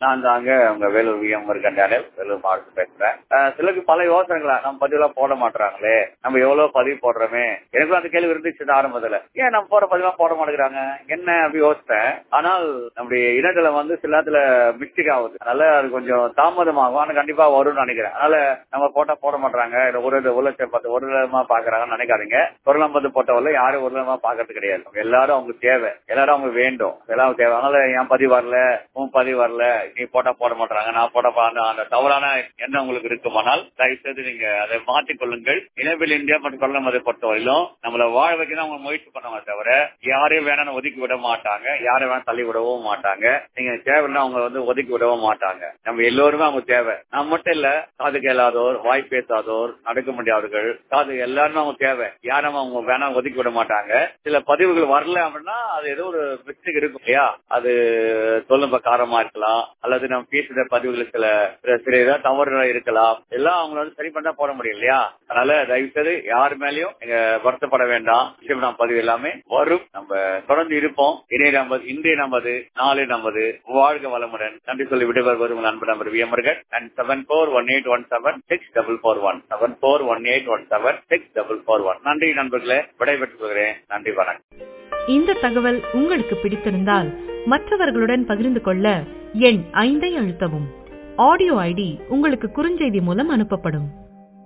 நான் தாங்க உங்க வேலூர் விஎம் இருக்கின்றார்கள் வேலூர் மாவட்டத்தில் பேசுறேன் அஹ் சிலருக்கு பல யோசனைகளா நம்ம பதிவெல்லாம் போட மாட்டாங்களே நம்ம எவ்வளவு பதிவு போடுறோமே எனக்கும் அந்த கேள்வி இருந்துச்சு இந்த ஆரம்பத்துல ஏன் நம்ம போற பதிவெல்லாம் போட மாட்டேங்கிறாங்க என்ன அப்படி யோசித்தேன் ஆனால் நம்முடைய இணையதளம் வந்து சில நேரத்துல மிஸ்டேக் ஆகுது அதனால அது கொஞ்சம் தாமதமாகும் ஆனா கண்டிப்பா வரும்னு நினைக்கிறேன் அதனால நம்ம போட்டா போட மாட்டாங்க இல்ல ஒரு ஒரு லட்சம் பத்து ஒரு லட்சமா பாக்குறாங்கன்னு நினைக்காதீங்க ஒரு லம்பது போட்டவல்ல யாரும் ஒரு லட்சமா பாக்குறது கிடையாது அவங்க எல்லாரும் அவங்களுக்கு தேவை எல்லாரும் அவங்க வேண்டும் எல்லாரும் தேவை அதனால என் பதிவு வரல உன் பதிவு வரல நீ போட்டா போட மாட்டாங்க நான் போட பா- அந்த- அந்த தவறான எண்ணம் உங்களுக்கு இருக்குமானால் தயவு செய்து நீங்க அதை மாற்றிக் கொள்ளுங்கள் இனவில் இந்தியா மற்றும் கொல்லம் அதை பொறுத்தவரையிலும் நம்மள வாழ வைக்க தான் அவங்க முயற்சி பண்ணுவாங்க தவிர யாரையும் வேணாம் ஒதுக்கி விட மாட்டாங்க யாரை வேணாம் தள்ளி விடவும் மாட்டாங்க நீங்க தேவைன்னா அவங்க வந்து ஒதுக்கி விடவும் மாட்டாங்க நம்ம எல்லோருமே அவங்க தேவை நான் மட்டும் இல்ல காது கேளாதோர் வாய் பேசாதோர் நடக்க முடியாதவர்கள் காது எல்லாருமே அவங்க தேவை யாரும் அவங்க வேணாம் ஒதுக்கி விட மாட்டாங்க சில பதிவுகள் வரல அப்படின்னா அது ஏதோ ஒரு மிஸ்டேக் இருக்கும் இல்லையா அது தொழில்நுட்ப காரமா இருக்கலாம் அல்லது நம்ம பேசுற பதிவுகள் சில சில- சில ஏதாவது தவறுகள் இருக்கலாம் எல்லாம் அவங்கள வந்து சரி பண்ணா போட முடியும் இல்லையா அதனால தயவு செய்து யார் மேலயும் நீங்க வருத்தப்பட வேண்டாம் நிச்சயம் நாம் பதிவு எல்லாமே வரும் நம்ம தொடர்ந்து இருப்போம் இணைய நமது இன்றைய நமது நாளை நமது வாழ்க வளமுடன் நன்றி சொல்லி விடுவர் உங்கள் அன்பு நம்பர் வியமர்கள் and seven four one eight one seven six double four one seven four one eight one seven six double four one நன்றி நண்பர்களே விடைபெற்றுக் கொள்கிறேன் நன்றி வணக்கம் இந்த தகவல் உங்களுக்கு பிடித்திருந்தால் மற்றவர்களுடன் பகிர்ந்து கொள்ள எண் ஐந்தை அழுத்தவும் ஆடியோ ஐடி உங்களுக்கு குறுஞ்செய்தி மூலம் அனுப்பப்படும்